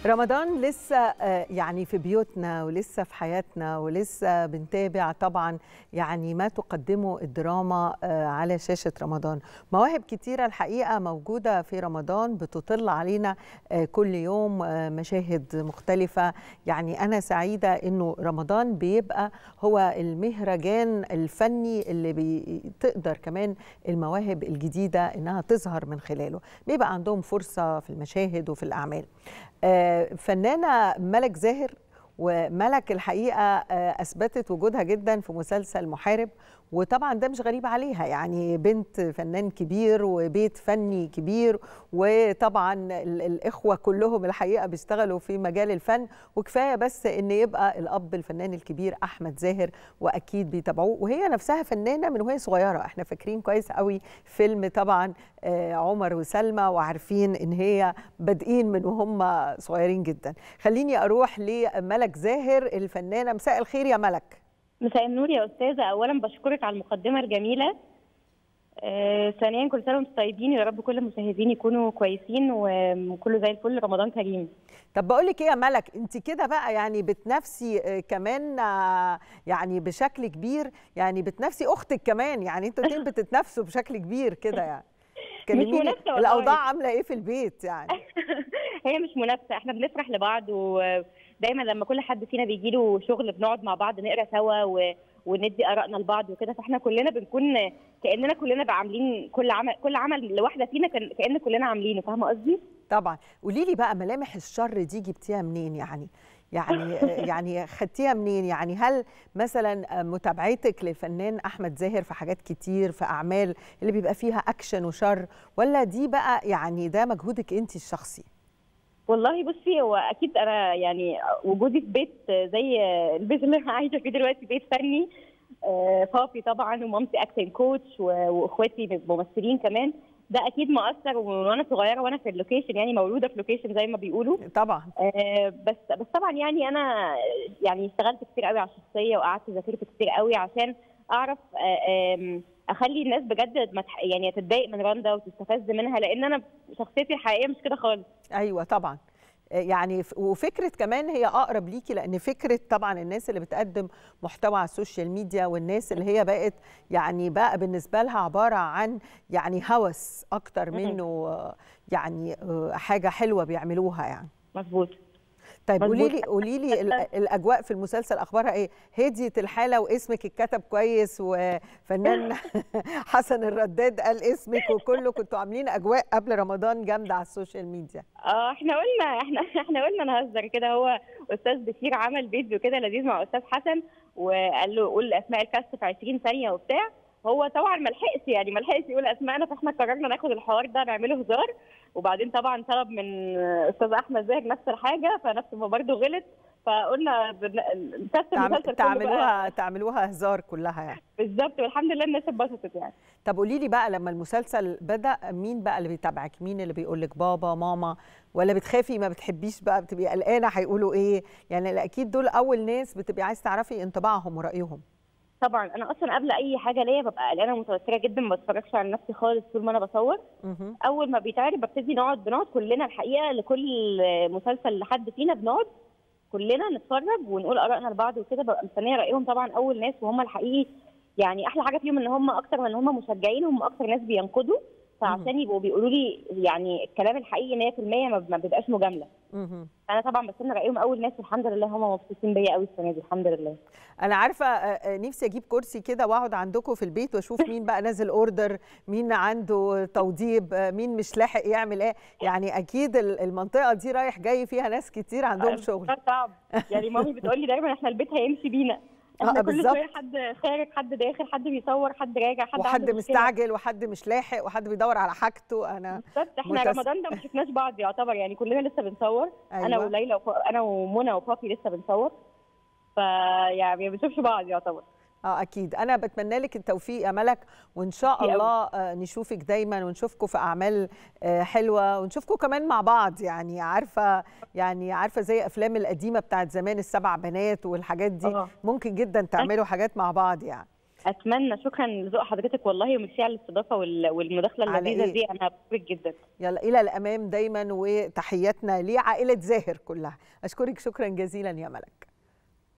رمضان لسه آه، يعني في بيوتنا ولسه في حياتنا ولسه بنتابع طبعا يعني ما تقدمه الدراما آه، على شاشة رمضان مواهب كتيرة الحقيقة موجودة في رمضان بتطل علينا آه، كل يوم آه، مشاهد مختلفة يعني أنا سعيدة أنه رمضان بيبقى هو المهرجان الفني اللي بتقدر كمان المواهب الجديدة أنها تظهر من خلاله بيبقى عندهم فرصة في المشاهد وفي الأعمال آه، فنانة ملك زاهر وملك الحقيقة آه، أثبتت وجودها جدا في مسلسل محارب وطبعا ده مش غريب عليها يعني بنت فنان كبير وبيت فني كبير وطبعا ال- الإخوة كلهم الحقيقة بيشتغلوا في مجال الفن وكفاية بس إن يبقى الأب الفنان الكبير أحمد زاهر وأكيد بيتابعوه وهي نفسها فنانة من وهي صغيرة احنا فاكرين كويس قوي فيلم طبعا آه، عمر وسلمى وعارفين ان هي بادئين من وهم صغيرين جدا خليني اروح لملك زاهر الفنانه مساء الخير يا ملك مساء النور يا استاذه اولا بشكرك على المقدمه الجميله آه، ثانيا كل سنه وانتم طيبين يا رب كل المشاهدين يكونوا كويسين وكله زي الفل رمضان كريم طب بقول لك ايه يا ملك انت كده بقى يعني بتنافسي آه، كمان آه، يعني بشكل كبير يعني بتنافسي اختك كمان يعني انتوا الاتنين بتتنافسوا بشكل كبير كده يعني كلميني منافسة والله. الاوضاع عامله ايه في البيت يعني هي مش منافسه احنا بنفرح لبعض ودايما لما كل حد فينا بيجي له شغل بنقعد مع بعض نقرا سوا و... وندي ارائنا لبعض وكده فاحنا كلنا بنكون كاننا كلنا بقى عاملين كل عمل كل عمل لواحده فينا كان كان كلنا عاملينه فاهمه قصدي؟ طبعا قولي لي بقى ملامح الشر دي جبتيها منين يعني يعني يعني خدتيها منين يعني هل مثلا متابعتك للفنان احمد زاهر في حاجات كتير في اعمال اللي بيبقى فيها اكشن وشر ولا دي بقى يعني ده مجهودك انت الشخصي والله بصي هو اكيد انا يعني وجودي في بيت زي البيت اللي انا عايشه فيه دلوقتي بيت فني آه، بابي طبعا ومامتي اكتنج كوتش و- واخواتي ممثلين كمان ده اكيد مؤثر وانا صغيره وانا في اللوكيشن يعني مولوده في لوكيشن زي ما بيقولوا طبعا آه، بس بس طبعا يعني انا يعني اشتغلت كتير قوي على الشخصيه وقعدت ذاكرت كتير قوي عشان اعرف آه، آم، اخلي الناس بجد ما تح- يعني تتضايق من رندا وتستفز منها لان انا شخصيتي الحقيقيه مش كده خالص ايوه طبعا يعني ف- وفكره كمان هي اقرب ليكي لان فكره طبعا الناس اللي بتقدم محتوى على السوشيال ميديا والناس اللي هي بقت يعني بقى بالنسبه لها عباره عن يعني هوس اكتر مهم. منه آه، يعني آه، حاجه حلوه بيعملوها يعني مظبوط طيب مظبوط. قولي لي قولي لي ال- الاجواء في المسلسل اخبارها ايه هديت الحاله واسمك اتكتب كويس وفنان حسن الرداد قال اسمك وكله كنتوا عاملين اجواء قبل رمضان جامده على السوشيال ميديا اه احنا قلنا احنا احنا قلنا نهزر كده هو استاذ بشير عمل فيديو كده لذيذ مع استاذ حسن وقال له قول اسماء الكاست في 20 ثانيه وبتاع هو طبعا ما لحقش يعني ما لحقش يقول اسمائنا فاحنا قررنا ناخد الحوار ده نعمله هزار وبعدين طبعا طلب من استاذ احمد زاهر نفس الحاجه فنفس ما برضه غلط فقلنا بن- كاست تعم- المسلسل كله تعملوها بقى- تعملوها هزار كلها يعني بالظبط والحمد لله الناس اتبسطت يعني طب قولي لي بقى لما المسلسل بدا مين بقى اللي بيتابعك مين اللي بيقول لك بابا ماما ولا بتخافي ما بتحبيش بقى بتبقي قلقانه هيقولوا ايه يعني اكيد دول اول ناس بتبقي عايز تعرفي انطباعهم ورايهم طبعا انا اصلا قبل اي حاجه ليا ببقى قلقانه ومتوتره جدا ما بتفرجش على نفسي خالص طول ما انا بصور مهم. اول ما بيتعرض ببتدي نقعد بنقعد كلنا الحقيقه لكل مسلسل لحد فينا بنقعد كلنا نتفرج ونقول ارائنا لبعض وكده ببقى مستنيه رايهم طبعا اول ناس وهم الحقيقي يعني احلى حاجه فيهم ان هم اكتر من ان هم مشجعين هم اكتر ناس بينقدوا فعشان يبقوا بيقولوا لي يعني الكلام الحقيقي 100% ما ما بيبقاش مجامله مهم. انا طبعا بستنى رايهم اول ناس والحمد لله هم مبسوطين بيا قوي السنه دي الحمد لله انا عارفه آه، آه، نفسي اجيب كرسي كده واقعد عندكم في البيت واشوف مين بقى نازل اوردر مين عنده توضيب آه، مين مش لاحق يعمل ايه يعني اكيد ال- المنطقه دي رايح جاي فيها ناس كتير عندهم شغل ده صعب يعني مامي بتقول لي دايما احنا البيت هيمشي بينا آه، احنا كل بالظبط. شويه حد خارج حد داخل حد بيصور حد راجع حد وحد عنده مشكلة. مستعجل وحد مش لاحق وحد بيدور على حاجته انا بالظبط احنا متس- رمضان ده ما شفناش بعض يعتبر يعني كلنا لسه بنصور أيوة. انا وليلى وف... انا ومنى وبابي لسه بنصور فيعني ما بنشوفش بعض يعتبر اه اكيد انا بتمنى لك التوفيق يا ملك وان شاء ميرسي الله آه، نشوفك دايما ونشوفكم في اعمال آه، حلوه ونشوفكم كمان مع بعض يعني عارفه يعني عارفه زي افلام القديمه بتاعت زمان السبع بنات والحاجات دي آه. ممكن جدا تعملوا حاجات مع بعض يعني اتمنى شكرا لذوق حضرتك والله وميرسي على الاستضافه والمداخله اللذيذه دي انا بحبك جدا يلا الى الامام دايما وتحياتنا لعائله زاهر كلها اشكرك شكرا جزيلا يا ملك